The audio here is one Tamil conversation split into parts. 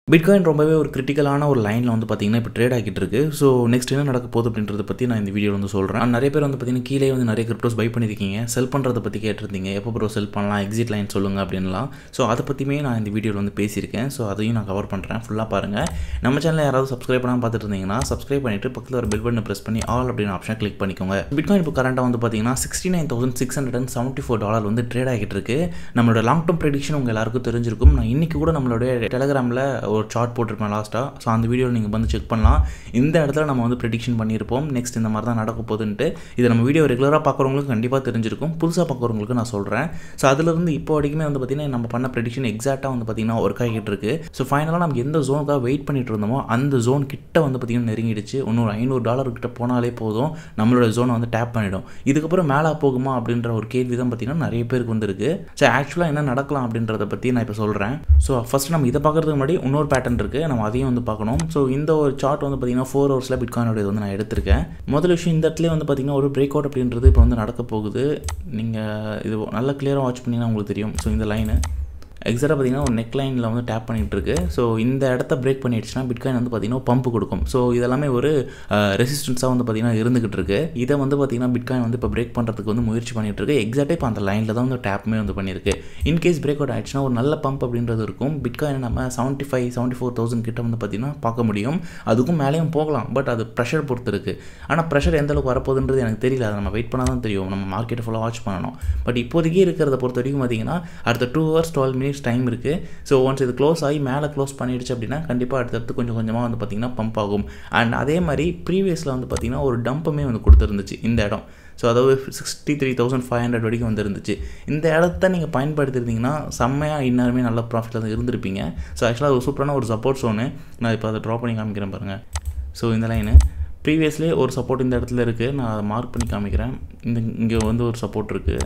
பிட்காயின் ரொம்பவே ஒரு கிரிட்டிக்கலான ஒரு லைனில் வந்து பார்த்தீங்கன்னா இப்போ ட்ரேட் ஆகிட்டு இருக்கு ஸோ நெக்ஸ்ட் என்ன நடக்க போகுது அப்படின்றத பற்றி நான் இந்த வீடியோ வந்து சொல்கிறேன் நிறைய பேர் வந்து பார்த்தீங்கன்னா கீழே வந்து நிறைய கிரிப்டோஸ் பை பண்ணியிருக்கீங்க செல் பண்ணுறதை பற்றி கேட்டிருந்தீங்க எப்போ ப்ரோ செல் பண்ணலாம் எக்ஸிட் லைன் சொல்லுங்கள் அப்படின்லாம் ஸோ அதை பற்றியுமே நான் இந்த வீடியோவில் வந்து பேசியிருக்கேன் ஸோ அதையும் நான் கவர் பண்ணுறேன் ஃபுல்லாக பாருங்கள் நம்ம சேனலில் யாராவது சப்ஸ்கிரைப் பண்ணாமல் பார்த்துட்டு இருந்தீங்கன்னா சப்ஸ்கிரைப் பண்ணிட்டு பக்கத்தில் ஒரு பெல் பட்டனை ப்ரெஸ் பண்ணி ஆல் அப்படின்னு ஆப்ஷன் கிளிக் பண்ணிக்கோங்க பிட்காயின் இப்போ கரண்ட்டாக வந்து பார்த்தீங்கன்னா sixty nine thousand six hundred and seventy four dollar வந்து ட்ரேட் ஆகிட்டு இருக்கு நம்மளோட லாங் டர்ம் ப்ரெடிக்ஷன் உங்கள் எல்லாருக்கும் தெரிஞ்சிருக்கும் நான் இன்றைக்கி கூட நம்மளுடைய டெலகிராமில் ஒரு சார்ட் போட்டிருப்பேன் லாஸ்ட்டாக ஸோ அந்த வீடியோ நீங்கள் வந்து செக் பண்ணலாம் இந்த இடத்துல நம்ம வந்து ப்ரெடிக்ஷன் பண்ணியிருப்போம் நெக்ஸ்ட் இந்த மாதிரி தான் நடக்க போகுதுன்ட்டு இது நம்ம வீடியோ ரெகுலராக பார்க்குறவங்களுக்கு கண்டிப்பாக தெரிஞ்சிருக்கும் புதுசாக பார்க்குறவங்களுக்கு நான் சொல்கிறேன் ஸோ அதிலிருந்து இப்போ வரைக்குமே வந்து பார்த்திங்கன்னா நம்ம பண்ண ப்ரெடிக்ஷன் எக்ஸாக்டாக வந்து பார்த்திங்கன்னா ஒர்க் ஆகிட்டு இருக்கு ஸோ ஃபைனலாக நம்ம எந்த ஜோனுக்காக வெயிட் பண்ணிட்டு இருந்தோமோ அந்த ஜோன் கிட்ட வந்து பார்த்திங்கன்னா நெருங்கிடுச்சு இன்னொரு ஐநூறு டாலர் கிட்ட போனாலே போதும் நம்மளோட ஜோனை வந்து டேப் பண்ணிடும் இதுக்கப்புறம் மேலே போகுமா அப்படின்ற ஒரு கேள்வி தான் பார்த்திங்கன்னா நிறைய பேருக்கு வந்திருக்கு ஸோ ஆக்சுவலாக என்ன நடக்கலாம் அப்படின்றத பற்றி நான் இப்போ சொல்கிறேன் ஸோ ஃபஸ்ட் நம்ம இதை பார்க்குறதுக்கு முன்னாடி இன்னொரு பேட்டர்ன் இருக்குது நம்ம அதையும் வந்து பார்க்கணும் ஸோ இந்த ஒரு சார்ட் வந்து பார்த்திங்கன்னா ஃபோர் ஹவர்ஸில் பிட்காயினோட வந்து நான் எடுத்திருக்கேன் முதல் விஷயம் இந்த இடத்துல வந்து பார்த்திங்கன்னா ஒரு பிரேக் அவுட் அப்படின்றது இப்போ வந்து நடக்க போகுது நீங்கள் இது நல்லா கிளியராக வாட்ச் பண்ணிங்கன்னா உங்களுக்கு தெரியும் ஸோ இந்த லைனு எக்ஸாக்டாக பார்த்தீங்கன்னா ஒரு நெக் லைனில் வந்து டேப் பண்ணிகிட்டு இருக்கு ஸோ இந்த இடத்த பிரேக் பண்ணிடுச்சுன்னா பிட்காயின் வந்து பார்த்திங்கன்னா பம்ப் கொடுக்கும் ஸோ இதெல்லாமே ஒரு ரெசிஸ்டன்ஸாக வந்து பார்த்திங்கன்னா இருந்துகிட்டு இருக்கு இதை வந்து பார்த்திங்கன்னா பிட்காயின் வந்து இப்போ பிரேக் பண்ணுறதுக்கு வந்து முயற்சி பண்ணிகிட்டு இருக்கு எக்ஸாக்டாக இப்போ அந்த லைனில் தான் வந்து டேப்புமே வந்து பண்ணியிருக்கு இன்கேஸ் பிரேக் அவுட் ஆயிடுச்சுன்னா ஒரு நல்ல பம்ப் அப்படின்றது இருக்கும் பிட்காயின் நம்ம seventy five seventy four thousand கிட்ட வந்து பார்த்திங்கன்னா பார்க்க முடியும் அதுக்கும் மேலேயும் போகலாம் பட் அது ப்ரெஷர் பொறுத்து இருக்குது ஆனால் ப்ரெஷர் எந்த அளவுக்கு வரப்போகுதுன்றது எனக்கு தெரியல அதை நம்ம வெயிட் பண்ணால் தான் தெரியும் நம்ம மார்க்கெட்டை ஃபுல்லாக வாட்ச் பண்ணணும் பட் இப்போதைக்கு இருக்கிறத பொறுத்த வரைக்கும் பார்த்திங்கன்னா அடுத்த two hours twelve minutes time இருக்குது ஸோ ஒன்ஸ் இது க்ளோஸ் ஆகி மேலே க்ளோஸ் பண்ணிடுச்சு அப்படின்னா கண்டிப்பாக அடுத்தடுத்து கொஞ்சம் கொஞ்சமாக வந்து பார்த்திங்கன்னா பம்ப் ஆகும் அண்ட் அதே மாதிரி ப்ரீவியஸில் வந்து பார்த்திங்கன்னா ஒரு டம்புமே வந்து கொடுத்துருந்துச்சு இந்த இடம் ஸோ அதாவது sixty three thousand five hundred வரைக்கும் வந்துருந்துச்சு இந்த இடத்த நீங்கள் பயன்படுத்திருந்தீங்கன்னா செம்மையாக இன்னுமே நல்ல ப்ராஃபிட்டில் தான் இருந்திருப்பீங்க ஸோ ஆக்சுவலாக ஒரு சூப்பரான ஒரு சப்போர்ட் ஸோனு நான் இப்போ அதை ட்ரா பண்ணி காமிக்கிறேன் பாருங்கள் ஸோ இந்த லைனு ப்ரீவியஸ்லேயே ஒரு சப்போர்ட் இந்த இடத்துல இருக்குது நான் அதை மார்க் பண்ணி காமிக்கிறேன் இந்த இங்கே வந்து ஒரு சப்போர்ட் இருக்குது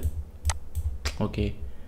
ஓகே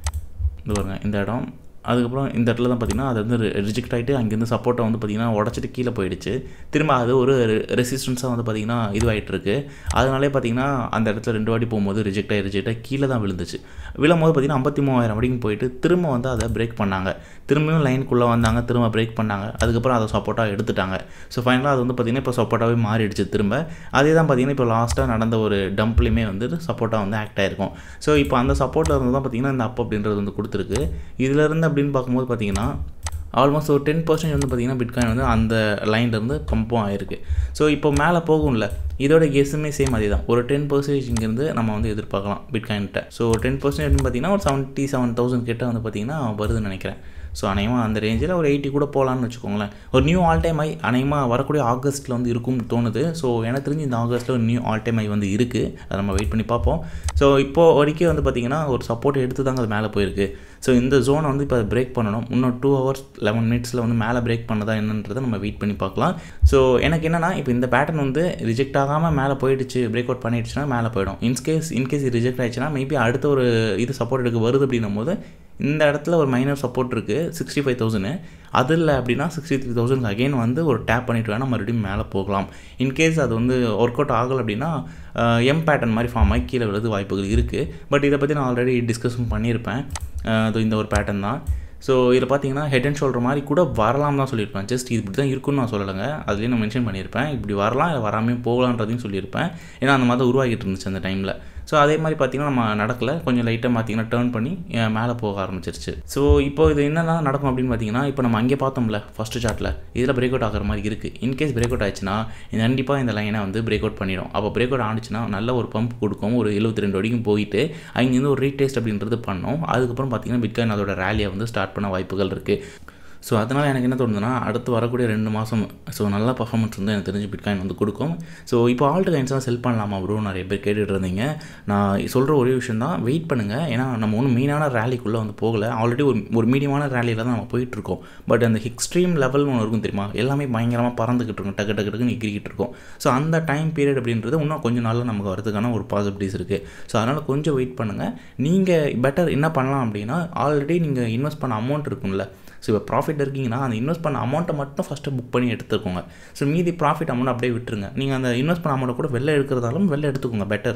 இது பாருங்கள் இந்த இடம் அதுக்கப்புறம் இந்த இடத்துல தான் பார்த்திங்கன்னா அது வந்து ரிஜெக்ட் ஆகிட்டு அங்கேருந்து சப்போர்ட்டை வந்து பார்த்திங்கன்னா உடச்சிட்டு கீழே போயிடுச்சு திரும்ப அது ஒரு ரெசிஸ்டன்ஸாக வந்து பார்த்திங்கன்னா இதுவாகிட்டுருக்கு அதனாலே பார்த்திங்கன்னா அந்த இடத்துல ரெண்டு வாட்டி போகும்போது ரிஜெக்ட் ஆகி ரிஜெக்ட் ஆகி கீழே தான் விழுந்துச்சு விழும்போது பார்த்திங்கன்னா ஐம்பத்தி மூவாயிரம் வரைக்கும் போயிட்டு திரும்ப வந்து அதை பிரேக் பண்ணாங்க திரும்பியும் லைனுக்குள்ளே வந்தாங்க திரும்ப பிரேக் பண்ணாங்க அதுக்கப்புறம் அதை சப்போர்ட்டாக எடுத்துட்டாங்க ஸோ ஃபைனலாக அது வந்து பார்த்திங்கன்னா இப்போ சப்போர்ட்டாகவே மாறிடுச்சு திரும்ப அதே தான் பார்த்திங்கன்னா இப்போ லாஸ்ட்டாக நடந்த ஒரு டம்ப்லேயுமே வந்து சப்போர்ட்டாக வந்து ஆக்ட் ஆகிருக்கும் ஸோ இப்போ அந்த சப்போர்ட்டில் இருந்து தான் பார்த்திங்கன்னா இந்த அப் அப்படின்றது வந்து கொடுத்துருக்கு இதிலேருந்து அப்படின்னு பார்க்கும்போது பார்த்திங்கன்னா ஆல்மோஸ்ட் ஒரு டென் பர்சன்ட் வந்து பார்த்திங்கன்னா பிட்காயின் வந்து அந்த லைன்லேருந்து பம்பும் ஆயிருக்கு ஸோ இப்போ மேலே போகும்ல இதோட கெஸ்ஸுமே சேம் அதே தான் ஒரு டென் பர்சன்டேஜ் இங்கேருந்து நம்ம வந்து எதிர்பார்க்கலாம் பிட்காயின்கிட்ட ஸோ டென் பர்சன்டேஜ் பார்த்திங்கன்னா ஒரு செவன்ட்டி செவன் தௌசண்ட் கிட்ட வந்து பார்த்திங்கன்னா வருதுன்னு நினைக்கிறேன் ஸோ அநேகமாக அந்த ரேஞ்சில் ஒரு எயிட்டி கூட போகலான்னு வச்சுக்கோங்களேன் ஒரு நியூ ஆல் டைம் ஐ அநேகமாக வரக்கூடிய ஆகஸ்ட்டில் வந்து இருக்கும்னு தோணுது ஸோ எனக்கு தெரிஞ்சு இந்த ஆகஸ்ட்டில் ஒரு நியூ ஆல் டைம் ஐ வந்து இருக்குது அதை நம்ம வெயிட் பண்ணி பார்ப்போம் ஸோ இப்போது வரைக்கும் வந்து பார்த்திங்கன்னா ஒரு சப்போர்ட் எடுத்து தாங்க அது மேலே போயிருக்கு ஸோ இந்த ஜோனை வந்து இப்போ அதை பிரேக் பண்ணணும் இன்னும் டூ ஹவர்ஸ் லெவன் மினிட்ஸில் வந்து மேலே பிரேக் பண்ணதா என்னன்றதை நம்ம வெயிட் பண்ணி பார்க்கலாம் ஸோ எனக்கு என்னென்னா இப்போ இந்த பேட்டர்ன் வந்து ரிஜெக்ட் ஆகாமல் மேலே போயிடுச்சு பிரேக் அவுட் பண்ணிடுச்சுன்னா மேலே போயிடும் இன்கேஸ் இன்கேஸ் ரிஜெக்ட் ஆயிடுச்சுன்னா மேபி அடுத்த ஒரு இது சப்போர்ட் எடுக்க வருது அப்படின்னும் போது இந்த இடத்துல ஒரு மைனர் சப்போர்ட் இருக்குது சிக்ஸ்டி ஃபைவ் தௌசண்ட் அது இல்லை அப்படின்னா சிக்ஸ்டி த்ரீ தௌசண்ட் அகெயின் வந்து ஒரு டேப் பண்ணிட்டு வேணால் மறுபடியும் மேலே போகலாம் இன்கேஸ் அது வந்து ஒர்க் அவுட் ஆகலை அப்படின்னா எம் பேட்டர்ன் மாதிரி ஃபார்ம் ஆகி கீழே விழுது வாய்ப்புகள் இருக்குது பட் இதை பற்றி நான் ஆல்ரெடி டிஸ்கஸும் பண்ணியிருப்பேன் அது இந்த ஒரு பேட்டர்ன் தான் ஸோ இதில் பார்த்தீங்கன்னா ஹெட் அண்ட் ஷோல்டர் மாதிரி கூட வரலாம் தான் சொல்லியிருப்பேன் ஜஸ்ட் இது இப்படி தான் இருக்குன்னு நான் சொல்லலைங்க அதுலேயும் நான் மென்ஷன் பண்ணியிருப்பேன் இப்படி வரலாம் இல்லை வராமே போகலான்றதையும் சொல்லியிருப்பேன் ஏன்னா அந்த மாதிரி உருவாகிட்டு இருந்துச்சு அந்த டைமில் ஸோ அதே மாதிரி பார்த்திங்கன்னா நம்ம நடக்கலை கொஞ்சம் லைட்டாக பார்த்திங்கன்னா டேர்ன் பண்ணி மேலே போக ஆரம்பிச்சிருச்சு ஸோ இப்போ இது என்னென்ன நடக்கும் அப்படின்னு பார்த்தீங்கன்னா இப்போ நம்ம அங்கே பார்த்தோம்ல ஃபஸ்ட்டு சார்ட்டில் இதில் பிரேக் அவுட் ஆகிற மாதிரி இருக்குது இன்கேஸ் பிரேக் அவுட் ஆச்சுன்னா கண்டிப்பாக இந்த லைனை வந்து பிரேக் அவுட் பண்ணிடும் அப்போ பிரேக் அவுட் ஆனிச்சுன்னா நல்ல ஒரு பம்ப் கொடுக்கும் ஒரு எழுபத்தி ரெண்டு வரைக்கும் போயிட்டு அங்கேருந்து ஒரு ரீடேஸ்ட் அப்படின்றது பண்ணோம் அதுக்கப்புறம் பார்த்திங்கன்னா பிட்காயின் அதோட ரேலியை வந்து ஸ்டார்ட் பண்ண வாய்ப்புகள் இருக்குது ஸோ அதனால் எனக்கு என்ன தோணுதுன்னா அடுத்து வரக்கூடிய ரெண்டு மாதம் ஸோ நல்ல பர்ஃபார்மன்ஸ் வந்து எனக்கு தெரிஞ்சு பிட்காயின் வந்து கொடுக்கும் ஸோ இப்போ ஆல்ட் காயின்ஸ்லாம் செல் பண்ணலாமா ப்ரோ நிறைய பேர் கேட்டுட்டு இருந்தீங்க நான் சொல்கிற ஒரே விஷயம் தான் வெயிட் பண்ணுங்கள் ஏன்னா நம்ம ஒன்றும் மெயினான ரேலிக்குள்ளே வந்து போகலை ஆல்ரெடி ஒரு ஒரு மீடியமான ரேலியில் தான் நம்ம போயிட்டுருக்கோம் பட் அந்த எக்ஸ்ட்ரீம் லெவல் ஒன்று இருக்கும் தெரியுமா எல்லாமே பயங்கரமாக பறந்துக்கிட்டு இருக்கும் டக்கு டக்கு டக்குன்னு எகிரிக்கிட்டு இருக்கும் ஸோ அந்த டைம் பீரியட் அப்படின்றது இன்னும் கொஞ்சம் நாளில் நமக்கு வரதுக்கான ஒரு பாசிபிலிட்டிஸ் இருக்குது ஸோ அதனால் கொஞ்சம் வெயிட் பண்ணுங்கள் நீங்கள் பெட்டர் என்ன பண்ணலாம் அப்படின்னா ஆல்ரெடி நீங்கள் இன்வெஸ்ட் பண்ண அமௌண்ட் இருக்கும்ல ஸோ இப்போ ப்ராஃபிட் இருக்கீங்கன்னா அந்த இன்வெஸ்ட் பண்ண அமௌண்ட்டை மட்டும் ஃபஸ்ட்டு புக் பண்ணி எடுத்துக்கோங்க ஸோ மீதி ப்ராஃபிட் அமௌண்ட் அப்படியே விட்டுருங்க நீங்கள் அந்த இன்வெஸ்ட் பண்ண அமௌண்ட்டை கூட வெளில எடுக்கிறதாலும் வெளில எடுத்துக்கோங்க பெட்டர்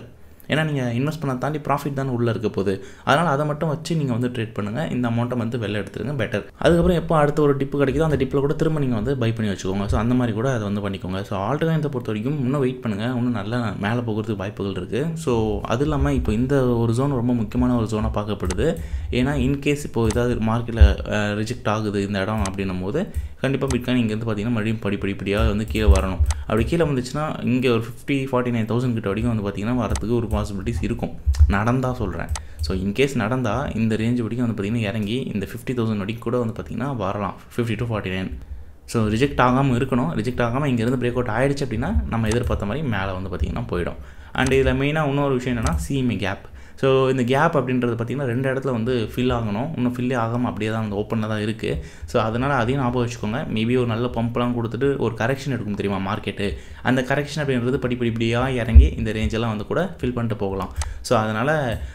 ஏன்னா நீங்கள் இன்வெஸ்ட் பண்ண தாண்டி ப்ராஃபிட் தான் உள்ளே இருக்க போகுது அதனால் அதை மட்டும் வச்சு நீங்கள் வந்து ட்ரேட் பண்ணுங்கள் இந்த அமௌண்ட்டை வந்து வெளில எடுத்துருங்க பெட்டர் அதுக்கப்புறம் எப்போ அடுத்த ஒரு டிப்பு கிடைக்குதோ அந்த டிப்பில் கூட திரும்ப நீங்கள் வந்து பை பண்ணி வச்சுக்கோங்க ஸோ அந்த மாதிரி கூட அதை வந்து பண்ணிக்கோங்க ஸோ ஆல்டர்னேட்டை பொறுத்த வரைக்கும் இன்னும் வெயிட் பண்ணுங்கள் இன்னும் நல்லா மேலே போகிறதுக்கு வாய்ப்புகள் இருக்குது ஸோ அது இல்லாமல் இப்போ இந்த ஒரு ஜோன் ரொம்ப முக்கியமான ஒரு ஜோனாக பார்க்கப்படுது ஏன்னா இன்கேஸ் இப்போ ஏதாவது மார்க்கெட்டில் ரிஜெக்ட் ஆகுது இந்த இடம் அப்படின்னும் போது கண்டிப்பாக பிட்காயின் இங்கேருந்து பார்த்தீங்கன்னா மறுபடியும் படி படிப்படியாக வந்து கீழே வரணும் அப்படி கீழே வந்துச்சுன்னா இங்கே ஒரு ஃபிஃப்டி ஃபார்ட்டி நைன் தௌசண்ட் கிட்ட வரைக்கும் வந்து பார்த்திங்கன்னா வரதுக்கு ஒரு பாசிபிலிட்டிஸ் இருக்கும் நடந்தால் சொல்கிறேன் ஸோ இன்கேஸ் நடந்தால் இந்த ரேஞ்ச் வரைக்கும் வந்து பார்த்திங்கன்னா இறங்கி இந்த ஃபிஃப்டி தௌசண்ட் வரைக்கும் கூட வந்து பார்த்திங்கன்னா வரலாம் fifty to forty nine so reject ஆகாமல் இருக்கணும் ரிஜெக்ட் ஆகாமல் இங்கேருந்து பிரேக் அவுட் ஆகிடுச்சு அப்படின்னா நம்ம எதிர்பார்த்த மாதிரி மேலே வந்து பார்த்திங்கன்னா போயிடும் அண்ட் இதில் மெயினாக இன்னொரு விஷயம் என்னென்னா சிஎம்ஏ கேப் ஸோ இந்த கேப் அப்படின்றது பார்த்திங்கன்னா ரெண்டு இடத்துல வந்து ஃபில் ஆகணும் இன்னும் ஃபில்லே ஆகாமல் அப்படியே தான் வந்து ஓப்பனில் தான் இருக்குது ஸோ அதனால் அதையும் ஞாபகம் வச்சுக்கோங்க மேபி ஒரு நல்ல பம்ப்லாம் கொடுத்துட்டு ஒரு கரெக்ஷன் எடுக்கும் தெரியுமா மார்க்கெட்டு அந்த கரெக்ஷன் அப்படின்றது படிப்படிப்படியாக இறங்கி இந்த ரேஞ்செல்லாம் வந்து கூட ஃபில் பண்ணிட்டு போகலாம் ஸோ அதனால்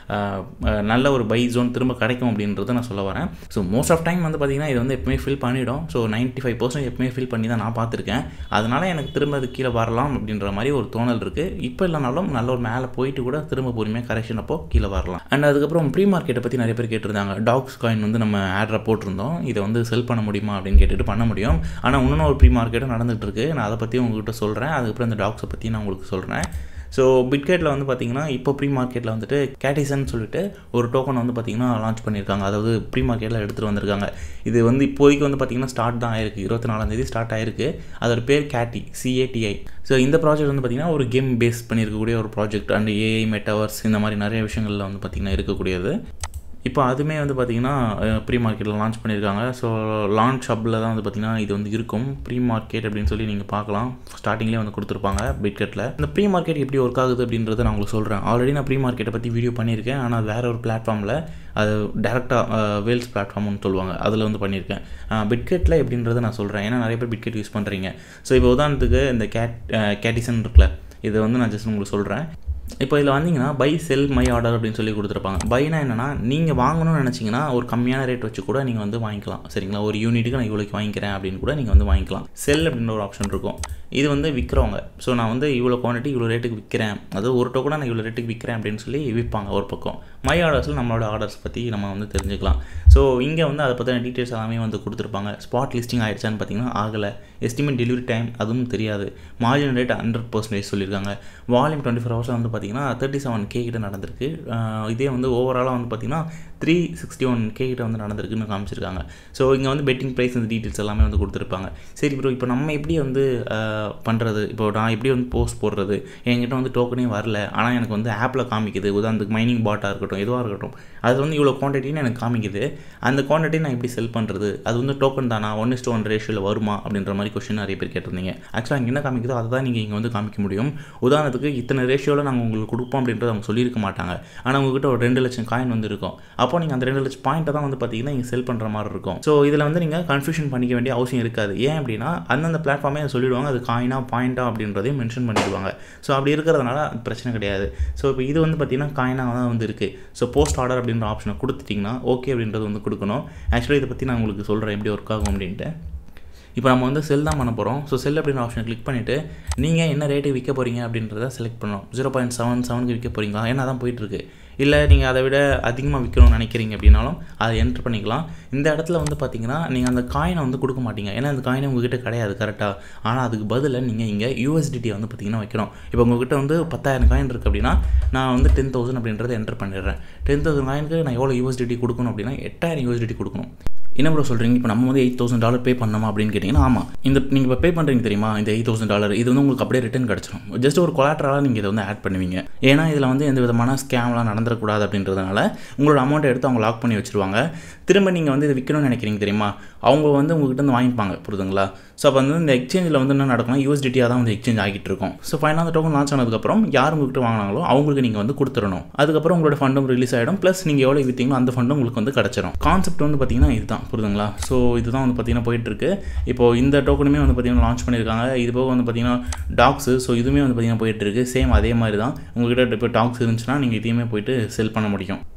நல்ல ஒரு பை ஜோன் திரும்ப கிடைக்கும் அப்படின்றத நான் சொல்ல வரேன் ஸோ மோஸ்ட் ஆஃப் டைம் வந்து பார்த்திங்கன்னா இது வந்து எப்பவுமே ஃபில் பண்ணிவிடும் ஸோ நைன்ட்டி ஃபைவ் பர்சன்ட் எப்பவுமே ஃபில் பண்ணி தான் நான் பார்த்துருக்கேன் அதனால் எனக்கு திரும்ப அது கீழே வரலாம் அப்படின்ற மாதிரி ஒரு தோணல் இருக்குது இப்போ இல்லைனாலும் நல்ல ஒரு மேலே போயிட்டு கூட திரும்ப பொறுமையாக கரெக்ஷன் அப்போ கீழே வரலாம் அண்ட் அதுக்கப்புறம் ப்ரீ மார்க்கெட்டை பற்றி நிறைய பேர் கேட்டிருந்தாங்க டாக்ஸ் காயின் வந்து நம்ம ஆட்ரில் போட்டிருந்தோம் இதை வந்து செல் பண்ண முடியுமா அப்படின்னு கேட்டுட்டு பண்ண முடியும் ஆனால் இன்னொன்று ஒரு ப்ரீ மார்க்கெட்டும் நடந்துகிட்டு இருக்கு நான் அதை பற்றி உங்ககிட்ட சொல்கிறேன் அதுக்கப்புறம் இந்த டாக்ஸை பற்றி நான் உங்களுக்கு சொல்கிறேன் ஸோ பிட்கேட்டில் வந்து பார்த்தீங்கன்னா இப்போ ப்ரீ மார்க்கெட்டில் வந்துட்டு கேட்டிசன் சொல்லிட்டு ஒரு டோக்கன் வந்து பார்த்தீங்கன்னா லான்ச் பண்ணியிருக்காங்க அதாவது ப்ரீ மார்க்கெட்டில் எடுத்துகிட்டு வந்திருக்காங்க இது வந்து இப்போதைக்கு வந்து பார்த்தீங்கன்னா ஸ்டார்ட் தான் ஆயிருக்கு இருபத்தி நாலாந்தேதி ஸ்டார்ட் ஆயிருக்கு அதோட பேர் கேட்டி சிஏடிஐ ஸோ இந்த ப்ராஜெக்ட் வந்து பார்த்திங்கன்னா ஒரு கேம் பேஸ் பண்ணியிருக்கக்கூடிய ஒரு ப்ராஜெக்ட் அண்ட் ஏஐ மெட்டவர்ஸ் இந்த மாதிரி நிறைய விஷயங்களில் வந்து பார்த்திங்கன்னா இருக்கக்கூடியது இப்போ அதுவுமே வந்து பார்த்திங்கன்னா ப்ரீ மார்க்கெட்டில் லான்ச் பண்ணியிருக்காங்க ஸோ லான்ச் ஹப்பில் தான் வந்து பார்த்திங்கன்னா இது வந்து இருக்கும் ப்ரீ மார்க்கெட் அப்படின்னு சொல்லி நீங்கள் பார்க்கலாம் ஸ்டார்டிங்லேயே வந்து கொடுத்துருப்பாங்க பிட்கெட்டில் இந்த ப்ரீ மார்க்கெட் எப்படி ஒர்க் ஆகுது அப்படின்றத நான் உங்களுக்கு சொல்கிறேன் ஆல்ரெடி நான் ப்ரீ மார்க்கெட்டை பற்றி வீடியோ பண்ணியிருக்கேன் ஆனால் வேறு ஒரு பிளாட்ஃபார்மில் அது டேரெக்டாக வேல்ஸ் பிளாட்ஃபார்ம்னு சொல்லுவாங்க அதில் வந்து பண்ணியிருக்கேன் பிட்கெட்டில் எப்படின்றத நான் சொல்கிறேன் ஏன்னா நிறைய பேர் பிட்கெட் யூஸ் பண்ணுறீங்க ஸோ இப்போ உதாரணத்துக்கு இந்த கேட் கேட்டிசன் இருக்குல்ல இதை வந்து நான் ஜஸ்ட் உங்களுக்கு சொல்கிறேன் இப்போ இதில் வந்தீங்கன்னா பை செல் மை ஆர்டர் அப்படின்னு சொல்லி கொடுத்துருப்பாங்க பைனா என்னென்னா நீங்கள் வாங்கணும்னு நினச்சிங்கன்னா ஒரு கம்மியான ரேட் வச்சு கூட நீங்கள் வந்து வாங்கிக்கலாம் சரிங்களா ஒரு யூனிட்டுக்கு நான் இவ்வளோக்கு வாங்கிக்கிறேன் அப்படின்னு கூட நீங்கள் வந்து வாங்கிக்கலாம் செல் அப்படின்ற ஒரு ஆப்ஷன் இருக்கும் இது வந்து விற்கிறவங்க ஸோ நான் வந்து இவ்வளோ குவான்டிட்டி இவ்வளோ ரேட்டுக்கு விற்கிறேன் அதாவது ஒரு டோக்கனாக நான் இவ்வளோ ரேட்டுக்கு விற்கிறேன் அப்படின்னு சொல்லி விற்பாங்க ஒரு பக்கம் மை ஆர்டர்ஸில் நம்மளோட ஆர்டர்ஸ் பற்றி நம்ம வந்து தெரிஞ்சுக்கலாம் ஸோ இங்கே வந்து அதை பற்றின டீட்டெயில்ஸ் எல்லாமே வந்து கொடுத்துருப்பாங்க ஸ்பாட் லிஸ்டிங் ஆகிடுச்சான்னு பார்த்தீங்கன்னா ஆகலை எஸ்டிமேட் டெலிவரி டைம் அதுவும் தெரியாது மார்ஜின் ரேட் ஹண்ட்ரட் பர்சன்டேஜ் சொல்லியிருக்காங்க வால்யூம் டுவெண்ட்டி ஃபோர் ஹவர்ஸில் வந்து பார்த்தீங்கன்னா தேர்ட்டி செவன் கே கிட்ட நடந்திருக்கு இதே வந்து ஓவராலாக வந்து பார்த்தீங்கன்னா த்ரீ சிக்ஸ்டி ஒன் கே கிட்ட வந்து நடந்திருக்குன்னு காமிச்சிருக்காங்க ஸோ இங்கே வந்து பெட்டிங் ப்ரைஸ் இந்த டீட்டெயில்ஸ் எல்லாமே வந்து கொடுத்துருப்பாங்க சரி ப்ரோ இப்போ நம்ம எப்படி வந்து பண்ணுறது இப்போ நான் எப்படி வந்து போஸ்ட் போடுறது என்கிட்ட வந்து டோக்கனே வரல ஆனால் எனக்கு வந்து ஆப்பில் காமிக்குது உதாரணத்துக்கு மைனிங் பாட்டாக இருக்கட்டும் எதுவாக இருக்கட்டும் அது வந்து இவ்வளோ குவான்டிட்டின்னு எனக்கு காமிக்குது அந்த குவான்டிட்டி நான் எப்படி செல் பண்ணுறது அது வந்து டோக்கன் தானா ஒன் இஸ்டு ஒன் ரேஷியோவில் வருமா அப்படின்ற மாதிரி கொஸ்டின் நிறைய பேர் கேட்டிருந்தீங்க ஆக்சுவலாக அங்கே என்ன காமிக்குதோ அதை தான் நீங்கள் இங்கே வந்து காமிக்க முடியும் உதாரணத்துக்கு இத்தனை ரேஷியோவில் நாங்கள் உங்களுக்கு கொடுப்போம் அப்படின்றத அவங்க சொல்லியிருக்க மாட்டாங்க ஆனால் உங்ககிட்ட ஒரு ரெண்டு லட்சம் காயின் வந்து இருக்கும் அப்போ நீங்கள் அந்த ரெண்டு லட்சம் பாயிண்ட்டை தான் வந்து பார்த்தீங்கன்னா நீங்கள் செல் பண்ணுற மாதிரி இருக்கும் ஸோ இதில் வந்து நீங்கள் கன்ஃபியூஷன் பண்ணிக்க வேண்டிய அவசியம் இருக்காது ஏன் அப்படின்னா அந்தந்த பிளாட்ஃபார்மே அதை சொல்லிடுவாங்க அது காயினா பாயிண்டா அப்படின்றதையும் மென்ஷன் பண்ணிடுவாங்க ஸோ அப்படி இருக்கிறதுனால பிரச்சனை கிடையாது ஸோ இப்போ இது வந்து பார்த்தீங்கன்னா காயினாக தான் வந்து இருக்குது ஸோ போஸ்ட் ஆர்டர் அப்படின்ற ஆப்ஷனை கொடுத்துட்டிங்கன்னா ஓகே அப்படின்றது வந்து கொடுக்கணும் ஆக்சுவலாக இதை பற்றி நான் உங்களுக்கு சொல்கிறேன் எப்படி ஒர்க் ஆகும் அப்படின்ட்டு இப்போ நம்ம வந்து செல் தான் பண்ண போகிறோம் ஸோ செல் அப்படின்ற ஆப்ஷனை கிளிக் பண்ணிவிட்டு நீங்கள் என்ன ரேட்டுக்கு விற்க போகிறீங்க அப்படின்றத செலக்ட் பண்ணணும் ஜீரோ பாயிண்ட் செவன் செவனுக்கு விற்க போகிறீங்களா ஏன்னா தான் போயிட்டுருக்கு இல்லை நீங்கள் அதை விட அதிகமாக விற்கணும்னு நினைக்கிறீங்க அப்படின்னாலும் அதை என்ட்ரு பண்ணிக்கலாம் இந்த இடத்துல வந்து பார்த்தீங்கன்னா நீங்கள் அந்த காயினை வந்து கொடுக்க மாட்டீங்க ஏன்னா அந்த காயினை உங்ககிட்ட கிடையாது கரெக்டாக ஆனால் அதுக்கு பதிலாக நீங்கள் இங்கே யூஎஸ்டிடியை வந்து பார்த்தீங்கன்னா வைக்கணும் இப்போ உங்ககிட்ட வந்து பத்தாயிரம் காயின் இருக்குது அப்படின்னா நான் வந்து டென் தௌசண்ட் அப்படின்றத என்ட்ரு பண்ணிடுறேன் டென் தௌசண்ட் காயினுக்கு நான் எவ்வளோ யூஎஸ்டிடி கொடுக்கணும் அப்படின்னா எட்டாயிரம் யூஎஸ்டிடி கொடுக்கணும் என்ன ப்ரோ சொல்கிறீங்க இப்போ நம்ம வந்து எயிட் தௌசண்ட் டாலர் பே பண்ணோமா அப்படின்னு கேட்டிங்கன்னா ஆமாம் இந்த நீங்கள் இப்போ பே பண்ணுறீங்க தெரியுமா இந்த எயிட் தௌசண்ட் டாலர் இது வந்து உங்களுக்கு அப்படியே ரிட்டன் கிடச்சிடும் ஜஸ்ட் ஒரு கொலாட்ரலாக நீங்கள் இதை வந்து ஆட் பண்ணுவீங்க ஏன்னா இதில் வந்து எந்த விதமான ஸ்கேம்லாம் நடந்துடக்கூடாது அப்படின்றதுனால உங்களோட அமௌண்ட்டை எடுத்து அவங்க லாக் பண்ணி வச்சுருவாங்க திரும்ப நீங்கள் வந்து இதை விற்கணும்னு நினைக்கிறீங்க தெரியுமா அவங்க வந்து உங்ககிட்ட வந்து வாங்கிப்பாங்க புரியுதுங்களா ஸோ அப்போ வந்து இந்த எக்ஸ்சேஞ்சில் வந்து என்ன நடக்கும்னா யூஎஸ்டிடியாக தான் வந்து எக்ஸ்சேஞ்ச் ஆகிட்டு இருக்கும் ஸோ ஃபைனல் அந்த டோக்கன் லான்ச் ஆனதுக்கப்புறம் யார் உங்ககிட்ட வாங்கினாங்களோ அவங்களுக்கு நீங்கள் வந்து கொடுத்துடணும் அதுக்கப்புறம் உங்களோட ஃபண்டும் ரிலீஸ் ஆகிடும் ப்ளஸ் நீங்கள் எவ்வளோ விற்றீங்களோ அந்த ஃபண்டும் உங்களுக்கு வந்து கிடச்சிரும் கான்செப்ட் வந்து பார்த்தீங்கன்னா இதுதான் புரியுதுங்களா ஸோ இதுதான் வந்து பார்த்தீங்கன்னா போயிட்டுருக்கு இப்போ இந்த டோக்கனுமே வந்து பார்த்தீங்கன்னா லான்ச் பண்ணியிருக்காங்க இது போக வந்து பார்த்தீங்கன்னா டாக்ஸு ஸோ இதுவுமே வந்து பார்த்தீங்கன்னா போயிட்டுருக்கு சேம் அதே மாதிரி தான் உங்ககிட்ட இப்போ டாக்ஸ் இருந்துச்சுன்னா நீங்கள் இதையுமே போயிட்டு செல் பண்ண முடியும்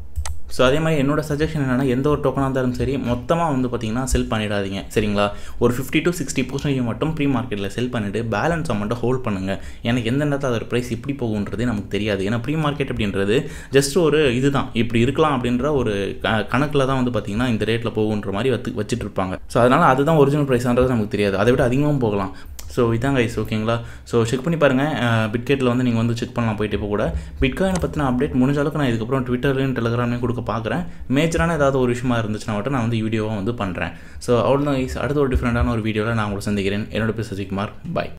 ஸோ அதே மாதிரி என்னோட சஜஷன் என்னென்னா எந்த ஒரு டோக்கனாக இருந்தாலும் சரி மொத்தமாக வந்து பார்த்தீங்கன்னா செல் பண்ணிடாதீங்க சரிங்களா ஒரு ஃபிஃப்டி டு சிக்ஸ்டி பர்சன்டேஜ் மட்டும் ப்ரீ மார்க்கெட்டில் செல் பண்ணிவிட்டு பேலன்ஸ் அமௌண்ட்டை ஹோல்ட் பண்ணுங்கள் எனக்கு எந்த நேரத்தில் அதோட ப்ரைஸ் இப்படி போகுன்றதே நமக்கு தெரியாது ஏன்னா ப்ரீ மார்க்கெட் அப்படின்றது ஜஸ்ட் ஒரு இதுதான் இப்படி இருக்கலாம் அப்படின்ற ஒரு க கணக்கில் தான் வந்து பார்த்தீங்கன்னா இந்த ரேட்டில் போகுன்ற மாதிரி வச்சு வச்சுட்டு இருப்பாங்க ஸோ அதனால் அதுதான் ஒரிஜினல் ப்ரைஸ்ன்றது நமக்கு தெரியாது அதை விட அதிகமாகவும் போகலாம் ஸோ இதான் கைஸ் ஓகேங்களா ஸோ செக் பண்ணி பாருங்கள் பிட்கெட்டில் வந்து நீங்கள் வந்து செக் பண்ணலாம் போயிட்டு இப்போ கூட பிட்காயினை பற்றின அப்டேட் முடிஞ்ச அளவுக்கு நான் இதுக்கப்புறம் ட்விட்டர்லையும் டெலிகிராம்லையும் கொடுக்க பார்க்குறேன் மேஜரான ஏதாவது ஒரு விஷயமா இருந்துச்சுன்னா மட்டும் நான் வந்து வீடியோவாக வந்து பண்ணுறேன் ஸோ அவ்வளோதான் கைஸ் அடுத்த ஒரு டிஃப்ரெண்ட்டான ஒரு வீடியோவில் நான் உங்களை சந்திக்கிறேன் என்னோட பேர் சசிகுமார் பாய்